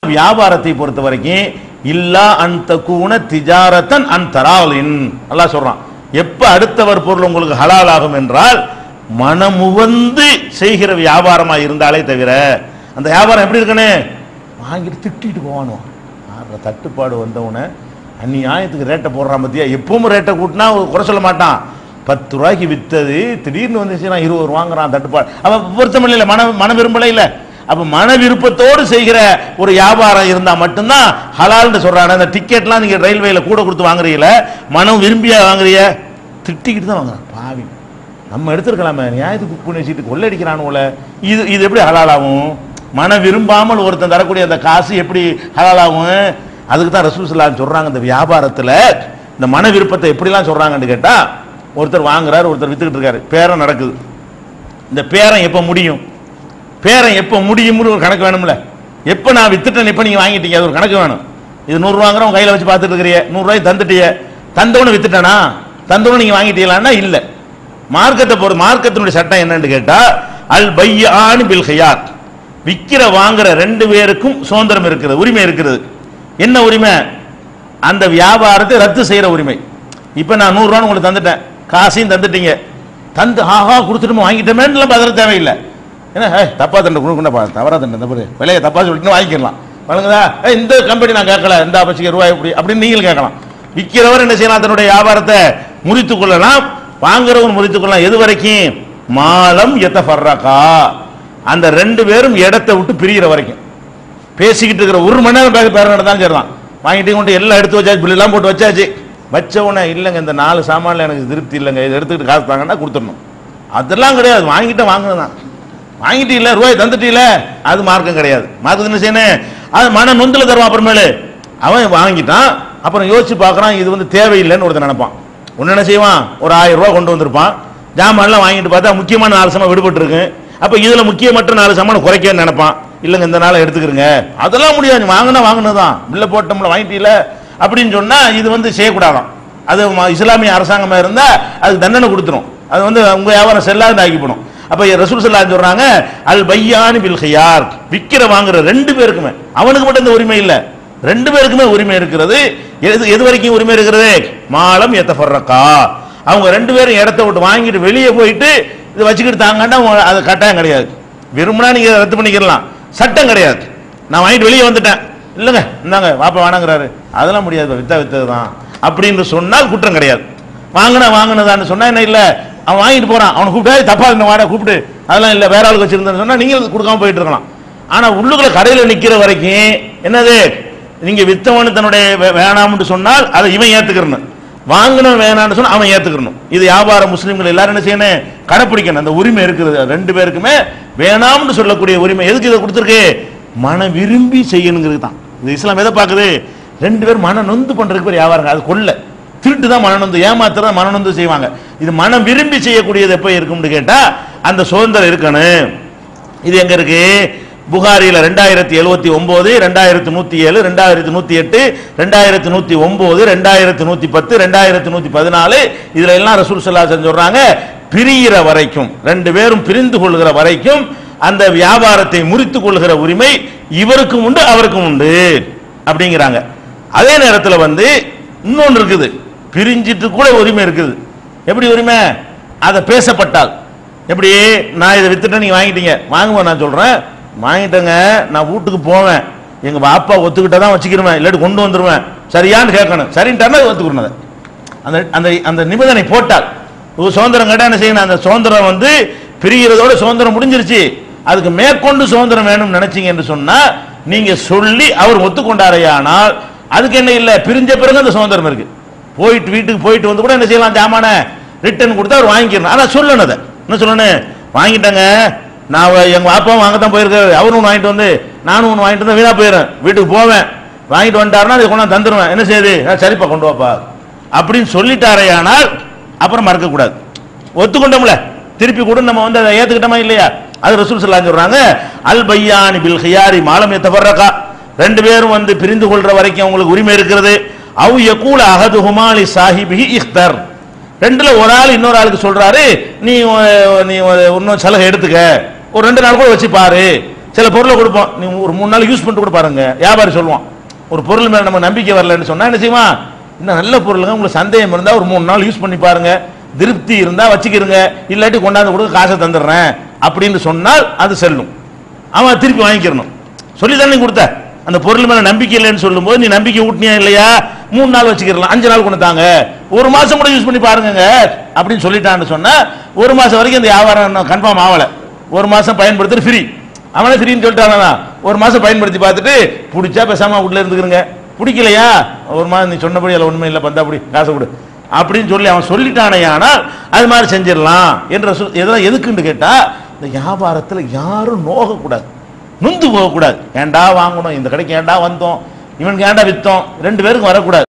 வியாபாரத்தை பொறுத்த வரைக்கும் இல்லா அந்த கூன திஜாரத்தன் அந்தராலின் அல்லாஹ் சொல்றான் எப்ப அடுத்தவர் பொருள் உங்களுக்கு ஹலால் ஆகும் என்றால் மனமுவந்து செய்கிற வியாபாரமா இருந்தாலே தவிர அந்த வியாபாரம் எப்படி இருக்குன்னு வாங்கிட்டு திட்டிட்டு போவானோ ஆடுற தட்டுப்பாடு வந்தவன அந்நியாயத்துக்கு ரேட்டை போடுறான் பத்தியா எப்பவும் ரேட்டை கூட்டினா குறை சொல்ல மாட்டான் பத்து ரூபாய்க்கு வித்தது திடீர்னு வந்துச்சுன்னா இருபது ரூபா வாங்குறான் தட்டுப்பாடு அவன் பொருத்தம் இல்லை மன மன விரும்பல இல்ல அப்ப மன விருப்பத்தோடு செய்கிற ஒரு வியாபாரம் இருந்தா மட்டும்தான் ஹலால்னு சொல்றாங்க அந்த டிக்கெட்லாம் நீங்க ரயில்வேல கூட கொடுத்து வாங்குறீங்கள மனம் விரும்பியா வாங்குறீங்க திட்டிக்கிட்டு தான் வாங்குறான் பாவி நம்ம எடுத்துருக்கலாமே நியாயத்துக்கு புக் பண்ணி வச்சுட்டு கொள்ளடிக்கிறானுல இது இது எப்படி ஹலாலாகும் மன விரும்பாமல் ஒருத்தன் தரக்கூடிய அந்த காசு எப்படி ஹலாலாகும் அதுக்கு தான் ரசூல் ஸல்லல்லாஹு சொல்றாங்க இந்த வியாபாரத்துல இந்த மன விருப்பத்தை எப்படிலாம் சொல்றாங்கன்னு கேட்டா ஒருத்தர் வாங்குறாரு ஒருத்தர் வித்துக்கிட்டு இருக்காரு பேரம் நடக்குது இந்த பேரம் எப்போ முடியும் பேரம் எப்போ முடியும்னு ஒரு கணக்கு வேணும்ல எப்போ நான் வித்துட்டேன் எப்போ நீங்கள் வாங்கிட்டீங்க அது ஒரு கணக்கு வேணும் இது நூறுரூவாங்கிறவன் கையில் வச்சு பார்த்துட்டு இருக்கிறீங்க நூறுரூவாய் தந்துட்டிய தந்தவனு வித்துட்டானா தந்தவனு நீங்கள் வாங்கிட்டீங்களான்னா இல்லை மார்க்கத்தை பொறுத்து மார்க்கத்தினுடைய சட்டம் என்னன்னு கேட்டா அல் பையானு பில் ஹியார் விக்கிற வாங்குற ரெண்டு பேருக்கும் சுதந்திரம் இருக்கிறது உரிமை இருக்கிறது என்ன உரிமை அந்த வியாபாரத்தை ரத்து செய்யற உரிமை இப்போ நான் நூறுரூவான்னு உங்களுக்கு தந்துட்டேன் காசையும் தந்துட்டீங்க தந்து ஆஹா கொடுத்துட்டு வாங்கிட்டோமேன்னு பதற தேவையில்லை ஏன்னா ஏய், தப்பா தண்டை கொடுக்கணும்ப்பா தவறா தண்டை தப்பு விலையை தப்பா சொல்லிட்டு வாங்கிக்கலாம் வழங்குதா ஏய், இந்த கம்பெனி நான் கேட்கல இந்த பட்சிக்க ரூபாய் இப்படி அப்படின்னு நீங்களும் கேட்கலாம் விற்கிறவர் என்ன செய்யலாம் தன்னுடைய வியாபாரத்தை முறித்துக் கொள்ளலாம் வாங்குறவன் முறித்துக் கொள்ளலாம் எது வரைக்கும் மாலம் எத்த ஃபர்ரகா அந்த ரெண்டு பேரும் இடத்தை விட்டு பிரிகிற வரைக்கும் பேசிக்கிட்டு இருக்கிற ஒரு மணி நேரம் பேச பேர நடந்தாலும் சரிதான் வாங்கிட்டு கொண்டு எல்லாம் எடுத்து வச்சாச்சு பில்லாம் போட்டு வச்சாச்சு வச்ச உடனே இல்லைங்க இந்த நாலு சாமான்ல எனக்கு திருப்தி இல்லைங்க இதை எடுத்துக்கிட்டு காசு தாங்கன்னா கொடுத்துடணும் அதெல்லாம் கிடையாது வாங்கிட்டு வாங்கினது தான் வாங்கிட்டு இல்ல ரூபாய் தந்துட்டு இல்ல அது மார்க்கம் கிடையாது மார்க்கத்து என்ன செய்யணும் அது மன நொந்துல தருவான் அப்புறமேலு அவன் வாங்கிட்டான் அப்புறம் யோசிச்சு பார்க்கறான் இது வந்து தேவையில்லைன்னு ஒருத்தன் நினைப்பான் ஒன்னு என்ன செய்வான் ஒரு ஆயிரம் ரூபாய் கொண்டு வந்திருப்பான் ஜாமான்லாம் வாங்கிட்டு பார்த்தா முக்கியமான நாலு சாமான் விடுபட்டு இருக்கு அப்ப இதுல முக்கியமற்ற நாலு சாமான் குறைக்க நினைப்பான் இல்லைங்க இந்த நாளை எடுத்துக்கிறங்க அதெல்லாம் முடியாது வாங்கினா வாங்கினதுதான் பில்ல போட்டோம்ல வாங்கிட்டீல அப்படின்னு சொன்னா இது வந்து செய்யக்கூடாதாம் அது ம- இஸ்லாமிய அரசாங்கமா இருந்தா அதுக்கு தண்டனை கொடுத்துரும் அது வந்து உங்க வியாபாரம் செல்லாத ஆக்கிப்படும் அப்ப ரசூல் ஸல்லல்லாஹு அலைஹி சொல்றாங்க அல் பையானி பில் ஹியார் விக்கிற வாங்குற ரெண்டு பேருக்குமே அவனுக்கு மட்டும் இந்த உரிமை இல்ல ரெண்டு பேருக்குமே உரிமை இருக்கிறது எது எது வரைக்கும் உரிமை இருக்கிறது மாலம் எத்தஃபர்ரக்கா அவங்க ரெண்டு பேரும் இடத்த விட்டு வாங்கிட்டு வெளியே போயிட்டு இதை வச்சுக்கிட்டு தாங்கன்னா உங்க- அது கட்டாயம் கிடையாது விரும்பினா நீங்க இதை ரத்து பண்ணிக்கலாம் சட்டம் கிடையாது நான் வாங்கிட்டு வெளியே வந்துட்டேன் இல்லைங்க இந்தாங்க வாப்பா வேணாங்கிறாரு அதெல்லாம் முடியாது வித்தா வித்தது தான் அப்படின்னு சொன்னால் குற்றம் கிடையாது வாங்கினா வாங்கினதான்னு சொன்னா என்ன இல்ல அவன் வாங்கிட்டு போறான் அவனை கூப்பிட்டு தப்பா இருந்த வாடா கூப்பிட்டு அதெல்லாம் இல்ல வேற ஆளுக்கு வச்சிருந்தேன்னு சொன்னா நீங்க கொடுக்காம போயிட்டு இருக்கலாம் ஆனா உள்ளுக்குள்ள கடையில நிக்கிற வரைக்கும் என்னது நீங்க வித்தவனு தன்னுடைய வே- வேணாம்னு சொன்னால் அதை இவன் ஏத்துக்கிறணும் வாங்கினவன் வேணாம்னு சொன்னா அவன் ஏத்துக்கிறணும் இது வியாபார முஸ்லிம்கள் எல்லாரும் என்ன செய்யணும் கடைப்பிடிக்கணும் அந்த உரிமை இருக்குது ரெண்டு பேருக்குமே வேணாம்னு சொல்லக்கூடிய உரிமை எதுக்கு இதை கொடுத்துருக்கு மன விரும்பி செய்யணுங்கிறது தான் இது இஸ்லாம் எதை பார்க்குது ரெண்டு பேரும் மன நொந்து பண்றதுக்கு பேர் வியாபாரம் அது கொள்ள திருட்டு தான் மனநொந்து ஏமாத்துறதா மனநொந்து செய்வாங்க இது மனம் விரும்பி செய்யக்கூடியது எப்போ இருக்கும்னு கேட்டா அந்த சுதந்திரம் இருக்கணும் இது எங்க இருக்கு புகாரில ரெண்டாயிரத்தி எழுவத்தி ஒன்பது ரெண்டாயிரத்தி நூத்தி ஏழு ரெண்டாயிரத்தி நூத்தி எட்டு ரெண்டாயிரத்தி நூத்தி ஒன்பது ரெண்டாயிரத்தி நூத்தி பத்து ரெண்டாயிரத்தி நூத்தி பதினாலு இதுல எல்லாம் ரசூல் ஸல்லல்லாஹு அலைஹி வஸல்லம் சொல்றாங்க பிரிகிற வரைக்கும் ரெண்டு பேரும் பிரிந்து கொள்கிற வரைக்கும் அந்த வியாபாரத்தை முறித்துக் கொள்கிற உரிமை இவருக்கும் உண்டு அவருக்கும் உண்டு அப்படிங்கிறாங்க அதே நேரத்தில் வந்து இன்னொன்று இருக்குது பிரிஞ்சிட்டு கூட உரிமை இருக்குது எப்படி உரிமை அதை பேசப்பட்டால் எப்படி நான் இதை வித்துட்டேன் நீங்க வாங்கிட்டீங்க வாங்குவேன் நான் சொல்றேன் வாங்கிட்டேங்க நான் வீட்டுக்கு போவேன் எங்க பாப்பா ஒத்துக்கிட்டா தான் வச்சுக்கிருவேன் இல்லாட்டி கொண்டு வந்துருவேன் சரியான்னு கேட்கணும் சரின்ட்டாருன்னா ஒத்துக்கணும் அதை அந்த அந்த அந்த நிபந்தனை போட்டால் ஒரு சுதந்திரம் கேட்டா என்ன செய்யணும் அந்த சுதந்திரம் வந்து பிரிகிறதோட சுதந்திரம் முடிஞ்சிருச்சு அதுக்கு மேற்கொண்டு சுதந்திரம் வேணும்னு நினைச்சீங்க என்று சொன்னா நீங்க சொல்லி அவர் ஒத்துக்கொண்டாரையானால் அதுக்கு என்ன இல்ல பிரிஞ்ச பிறகு அந்த சுதந்திரம் இருக்கு போயிட்டு வீட்டுக்கு போயிட்டு வந்து கூட என்ன செய்யலாம் ஜாமான ரிட்டர்ன் கொடுத்தா அவர் வாங்கிக்கணும் ஆனா சொல்லணும் அதை என்ன சொல்லணும் வாங்கிட்டேங்க நான் வ- எங்க அப்பா வாங்க தான் போயிருக்காரு அவரும் ஒன்று வாங்கிட்டு வந்து நானும் ஒன்று வாங்கிட்டு வந்து வீணா போயிடுறேன் வீட்டுக்கு போவேன் வாங்கிட்டு வந்துட்டாருன்னா அதை கொண்டாந்து தந்துருவேன் என்ன செய்யுது "ஆ, சரிப்பா கொண்டு வாப்பா அப்படின்னு சொல்லிட்டாரேயானால் அப்புறம் மறக்க கூடாது ஒத்துக்கொண்டோம்ல திருப்பி கூட நம்ம வந்து அதை ஏத்துக்கிட்டோமா இல்லையா அது ரசூல் ஸல்லல்லாஹு சொல்றாங்க அல் பையானி பில் ஹியாரி மாலம் எத்தஃபர்ரகா ரெண்டு பேரும் வந்து பிரிந்து கொள்ற வரைக்கும் உங்களுக்கு உரிமை இருக்கிறது அவு யகூல அஹதுஹுமா லி சாஹிபிஹி இஃப்தர் ரெண்டுல ஒரு ஆள் இன்னொரு ஆளுக்கு சொல்றாரு நீ அஹ், நீ ஒரு இன்னும் சலுகை எடுத்துக்க ஒரு ரெண்டு நாள் கூட வச்சு பாரு சில பொருளை கொடுப்போம் நீ ஒரு மூணு நாள் யூஸ் பண்ணிட்டு கூட பாருங்க வியாபாரி சொல்லுவான் ஒரு பொருள் மேல நம்ம நம்பிக்கை வரலன்னு சொன்னா என்ன செய்வான் இன்னும் நல்ல பொருளுங்க உங்களுக்கு சந்தேகம் இருந்தா ஒரு மூணு நாள் யூஸ் பண்ணி பாருங்க திருப்தி இருந்தா வச்சுக்கிறங்க இல்லாட்டி கொண்டாந்து கொடுக்க காசை தந்துடுறேன் அப்படின்னு சொன்னால் அது செல்லும் அவன் திருப்பி வாங்கிக்கிறணும் சொல்லி தானே கொடுத்த அந்த பொருள் மேல நம்பிக்கை இல்லைன்னு சொல்லும்போது நீ நம்பிக்கை ஊட்டினியா இல்லையா மூணு நாள் வச்சுக்கிறலாம் அஞ்சு நாள் கொண்டு தாங்க ஒரு மாசம் கூட யூஸ் பண்ணி பாருங்க அப்படின்னு சொல்லிட்டான்னு சொன்னா ஒரு மாசம் வரைக்கும் இந்த வியாபாரம் கன்ஃபார்ம் ஆகல ஒரு மாசம் பயன்படுத்துறது ஃப்ரீ அவனே ஃப்ரீன்னு சொல்லிட்டானா ஒரு மாசம் பயன்படுத்தி பார்த்துட்டு பிடிச்சா பேசாம உள்ள இருந்துக்கிறங்க பிடிக்கலையா ஒரு மாதம் நீ சொன்னபடி அதில் ஒண்ணுமே இல்லை பந்தா அப்படி காசை கொடு அப்படின்னு சொல்லி அவன் சொல்லிட்டானே ஆனால் அது மாதிரி செஞ்சிடலாம் என்ற சொல் இதெல்லாம் எதுக்குன்னு கேட்டா இந்த வியாபாரத்தில் யாரும் நோகக்கூடாது நொந்து போகக்கூடாது ஏன்டா வாங்கணும் இந்த கடைக்கு ஏன்டா வந்தோம் இவனுக்கு ஏன்டா வித்தோம் ரெண்டு பேருக்கும் வரக்கூடாது